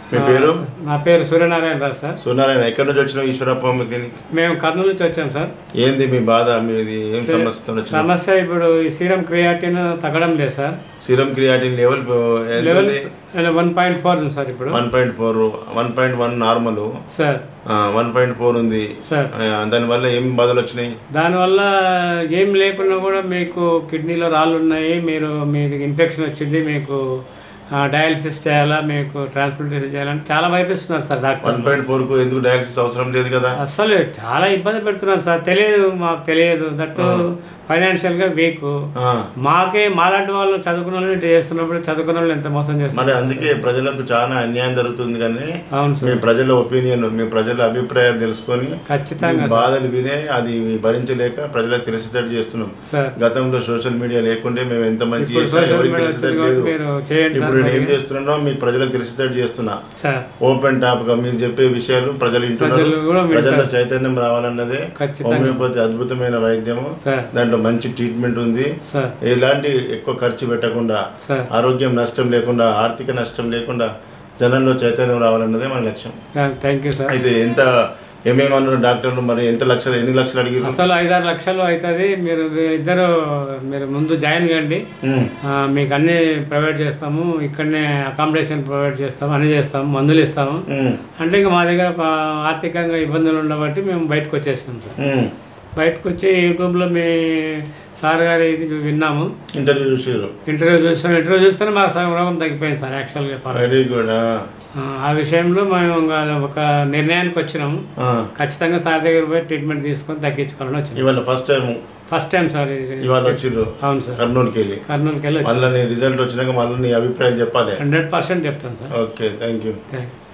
మీ పేరు నా పేరు సూర్యనారాయణ రావు సార్ సూర్యనారాయణ ఎక్కడి నుంచి వచ్చినావు ఈశ్వరప్ప క్లినిక్ మేము కర్నూలు నుంచి వచ్చాం సార్ ఏంది మీ బాధ మీది ఏం సమస్యతో వచ్చిన సమస్య ఇప్పుడు ఈ సీరం క్రియాటిన్ తగ్గడం లేదు sir serum creatine level level one point four ఉంది సార్ ఇప్పుడు one point four one point one normal sir one point four ఉంది సార్ ఆ, దానివల్ల ఏం బాధలు వచ్చినాయి దానివల్ల ఏం లేకున్నా కూడా మీకు కిడ్నీలో రాళ్ళు ఉన్నాయి మీరు మీది ఇన్ఫెక్షన్ వచ్చింది మీకు డయాలసిస్ చేయాలా మీకు ట్రాన్స్ప్లాంటేషన్ చేయాలని చాలా భయపిస్తున్నారు sir doctor one point four కు ఎందుకు డయాలసిస్ అవసరం లేదు కదా అసలు చాలా ఇబ్బంది పెడుతున్నారు సార్ తెలియదు మాకు తెలియదు దట్టు ఫైనాన్షియల్గా వీక్ ఆ, మాకే మాలాంటి వాళ్ళు చదువుకున్న వాళ్ళు ఇట్లా చేస్తున్నప్పుడు చదువుకున్న వాళ్ళు ఎంత మోసం మరి చేస్తారు అందుకే ప్రజలకు చాలా అన్యాయం జరుగుతుంది కానీ అవును మీ సార్ ప్రజల ఒపీనియన్ మీ ప్రజల అభిప్రాయం తెలుసుకొని మీ ఖచ్చితంగా బాధలు వినే అది భరించలేక ప్రజలకు తెలిసేటట్టు చేస్తున్నాం సార్ గతంలో సోషల్ మీడియా లేకుంటే మేము ఎంత మంచి ఇప్పుడు చేసినా సోషల్ ఎవరికి మీడియా తెలిసేటట్టు వచ్చింది లేదు కాబట్టి మీరు చేయండి సార్ ఇప్పుడు నేను ఏం మరి. చేస్తున్నానో మీ ప్రజలకు తెలిసేటట్టు చేస్తున్నా సార్ ఓపెన్ టాప్ గా మీరు చెప్పే విషయాలు ప్రజలు వింటున్నారు ప్రజలు కూడా వింటారు. ప్రజల్లో చైతన్యం రావాలన్నదే ఖచ్చితంగా హోమియోపతి అద్భుతమైన వైద్యము సార్ దాంట్లో మంచి ట్రీట్మెంట్ ఉంది సార్ ఎలాంటి ఎక్కువ ఖర్చు పెట్టకుండా సార్ ఆరోగ్యం నష్టం లేకుండా ఆర్థిక నష్టం లేకుండా జనంలో చైతన్యం రావాలన్నదే మన లక్ష్యం సార్ థ్యాంక్ యూ సార్ అయితే ఎంత ఏమేమన్నారు డాక్టర్లు మరి ఎంత లక్షలు ఎన్ని లక్షలు అడిగారు అసలు ఐదారు లక్షలు అవుతుంది మీరు ఇద్దరు మీరు ముందు జాయిన్ కండి ఉమ్, ఆ, మీకు అన్ని ప్రొవైడ్ చేస్తాము ఇక్కడనే అకామిడేషన్ ప్రొవైడ్ చేస్తాము అన్ని చేస్తాము మందులు ఇస్తాము ఉమ్, అంటే ఇంకా మా దగ్గర ప- ఆర్థికంగా ఇబ్బందులు ఉండబట్టి మేము బయటకు వచ్చేసినాం సార్ ఉమ్. బయటకు వచ్చి యూట్యూబ్లో మీ సార్ గారి ఇది విన్నాము ఇంటర్వ్యూ చూసారు ఇంటర్వ్యూ చూస్తాం ఇంటర్వ్యూ చూస్తేనే మాకు సగం రోగం తగ్గిపోయింది సార్ యాక్చువల్గా చెప్పాలి వెరీ గుడ్ ఆ, ఆ విషయంలో మేము ఇంకా ఒక నిర్ణయానికి వచ్చినాము ఖచ్చితంగా సార్ దగ్గర పోయి ట్రీట్మెంట్ తీసుకొని తగ్గించుకోవాలని వచ్చినాం ఇవాళ first time first time sir ఇది ఇవాళ వచ్చిర్రు అవును సార్ కర్నూలుకి వెళ్ళి కర్నూలుకి వెళ్ళి మళ్ళీ నీ రిజల్ట్ వచ్చినాక మళ్ళీ నీ అభిప్రాయం చెప్పాలి హండ్రెడ్ పర్సెంట్ చెప్తాను sir okay thank you thanks